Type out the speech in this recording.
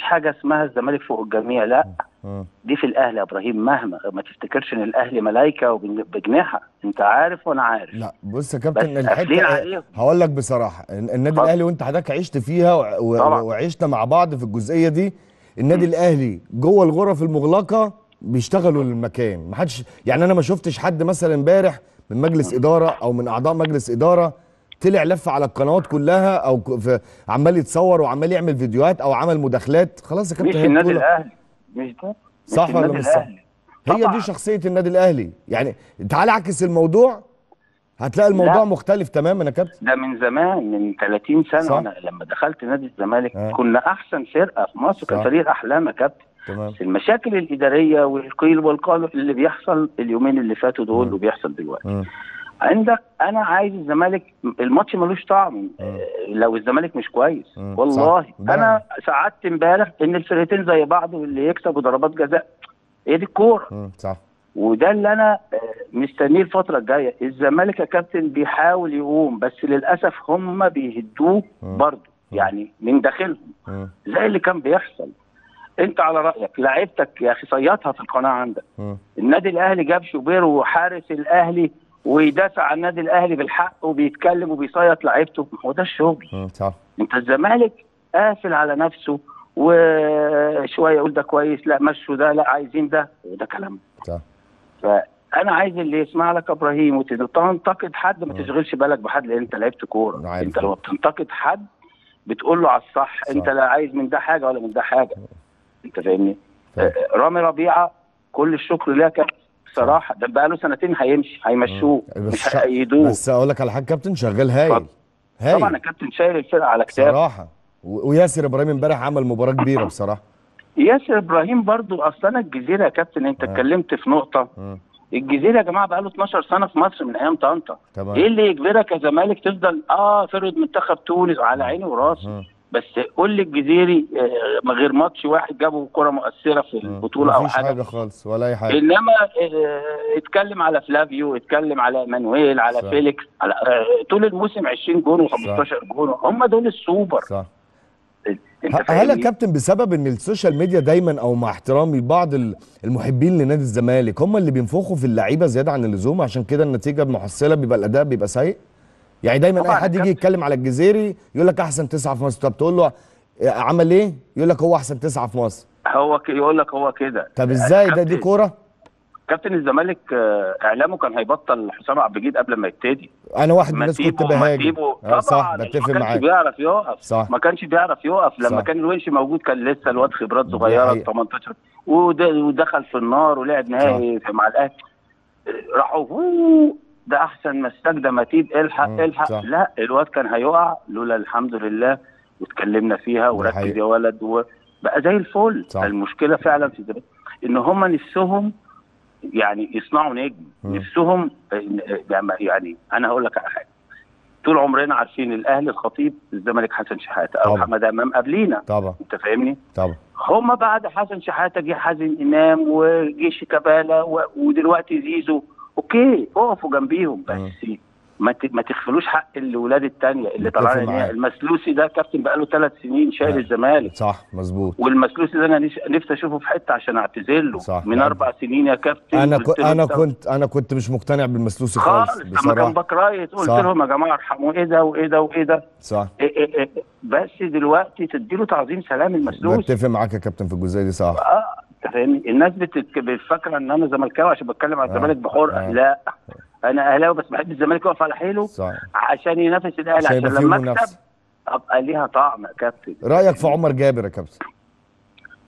حاجه اسمها الزمالك فوق الجميع لا مم. دي في الاهلي يا ابراهيم مهما ما تفتكرش ان الاهلي ملايكه وبجناحه انت عارف وانا عارف لا بص يا بس كابتن قافلين الحته عليهم. هقول لك بصراحه الن- النادي اتفضل. الاهلي وانت حضرتك عشت فيها و- و- طبعا. وعشنا مع بعض في الجزئيه دي النادي الاهلي جوه الغرف المغلقه بيشتغلوا للمكان ما حدش يعني انا ما شفتش حد مثلا امبارح من مجلس اداره او من اعضاء مجلس اداره طلع لف على القنوات كلها او ك- في عمال يتصور وعمال يعمل فيديوهات او عمل مداخلات خلاص يا مش كابتن هي النادي بطولة. الاهلي مش ده مش صح ولا النادي مش صح؟ الأهلي. هي طبعاً. دي شخصيه النادي الاهلي يعني تعال اعكس الموضوع هتلاقي الموضوع لا. مختلف تماما يا كابتن ده من زمان من 30 سنه صح. وانا لما دخلت نادي الزمالك آه. كنا احسن فرقه في مصر كان صح. فريق الاحلام يا كابتن تمام بس المشاكل الاداريه والقيل والقال اللي بيحصل اليومين اللي فاتوا دول وبيحصل دلوقتي مم. عندك انا عايز الزمالك الماتش ملوش طعم آه، لو الزمالك مش كويس مم. والله صح. ده- انا سعدت امبارح ان الفرقتين زي بعض واللي يكسب وضربات جزاء هي دي الكوره مم. صح وده اللي انا آه، مستنيه الفتره الجايه الزمالك يا كابتن بيحاول يقوم بس للاسف هم بيهدوه مم. برضه يعني من داخلهم مم. زي اللي كان بيحصل انت على رايك لعيبتك يا اخي صيطها في القناه عندك مم. النادي الاهلي جاب شوبير وحارس الاهلي ويدافع عن النادي الاهلي بالحق وبيتكلم وبيصيط لعيبته هو ده الشغل مم. صح انت الزمالك قافل على نفسه وشويه يقول ده كويس لا مشوا ده لا عايزين ده وده كلام صح فانا عايز اللي يسمع لك ابراهيم وتنتقد حد ما تشغلش بالك بحد لان انت لعبت كوره عارف. انت لو بتنتقد حد بتقول له على الصح صح. انت لا عايز من ده حاجه ولا من ده حاجه انت فاهمني فاهم. آه، رامي ربيعه كل الشكر ليه يا كابتن بصراحه ده بقى له سنتين هيمشي هيمشوه مش شا- هيأيدوه بس اقول لك على حاجه كابتن شغال هايل اتفضل. هايل طبعا الكابتن شايل الفرقه على كتافه بصراحه و- وياسر ابراهيم امبارح عمل مباراه كبيره بصراحه ياسر ابراهيم برضو اصلا الجزيره يا كابتن انت آه. اتكلمت في نقطه مم. الجزيره يا جماعه بقى له 12 سنه في مصر من ايام طنطا تمام ايه اللي يجبرك يا زمالك تفضل اه فرد منتخب تونس على عيني وراسي مم. بس قول لي الجزيري آه، من غير ماتش واحد جابوا كره مؤثره في مم. البطوله او مفيش حاجه حاجه خالص ولا اي حاجه انما آه، اتكلم على فلافيو اتكلم على مانويل على صح. فيليكس على آه، طول الموسم 20 جون و15 جون هم دول السوبر صح انت ه- هل يا فاهمني؟ كابتن بسبب ان السوشيال ميديا دايما او مع احترامي بعض ال- المحبين لنادي الزمالك هم اللي بينفخوا في اللعيبه زياده عن اللزوم عشان كده النتيجه المحصله بيبقى الاداء بيبقى سيء يعني دايما اي طبعاً حد يا يجي كابتن. يتكلم على الجزيري يقول لك احسن تسعه في مصر طب تقول له آه، عمل ايه يقول لك هو احسن تسعه في مصر هو ك- يقول لك هو كده طب ازاي ده دي كابتن- كوره كابتن الزمالك آه، اعلامه كان هيبطل حسام عبد المجيد قبل ما يبتدي انا واحد من ما الناس كنت تسيبه- ما بهاجم تسيبه. آه، صح طبعا بتفق ما كانش معاك بيعرف يقف صح. ما كانش بيعرف يقف لما صح. كان الونش موجود كان لسه الواد خبرات دي صغيره حقيقة. 18 ود- ودخل في النار ولعب نهائي مع الاهلي راحوا "هو، ده احسن مساك ده متيب الحق مم، الحق صح. لا الواد كان هيقع لولا الحمد لله واتكلمنا فيها وركز حقيقة. يا ولد وبقى زي الفل صح. المشكله فعلا في ده ان هم نفسهم يعني يصنعوا نجم مم. نفسهم يعني انا هقول لك على حاجه طول عمرنا عارفين الاهلي الخطيب الزمالك حسن شحاته او طبعا. محمد امام قبلينا طبعا انت فاهمني طبعا هم بعد حسن شحاته جه حازم امام وجه شيكابالا و- ودلوقتي زيزو اوكي اقفوا جنبيهم بس ما ت- ما تغفلوش حق الاولاد الثانيه اللي متفق طلعنا معاك. المسلوسي ده كابتن بقاله ثلاث سنين شايل آه. الزمالك صح مظبوط والمسلوسي ده انا نش- نفسي اشوفه في حته عشان اعتذر له صح. من لا. اربع سنين يا كابتن انا قلت كنت له انا أنت كنت انا كنت مش مقتنع بالمسلوسي خالص خالص لما كان بصراحه باك رايت قلت صح. لهم يا جماعه ارحموا ايه ده وايه ده وايه ده صح إيه إيه إيه بس دلوقتي تديله تعظيم سلام المسلوسي بتفق معاك يا كابتن في الجزئيه دي صح اه انت فاهمني الناس بتك- بتفكر ان انا زملكاوي عشان بتكلم على آه. الزمالك بحرقه آه. لا انا اهلاوي بس بحب الزمالك يقف على حيله صح عشان ينافس الاهلي عشان عشان يبقى فيه لما منافسة. اكسب ابقى ليها طعم يا كابتن رايك في عمر جابر يا كابتن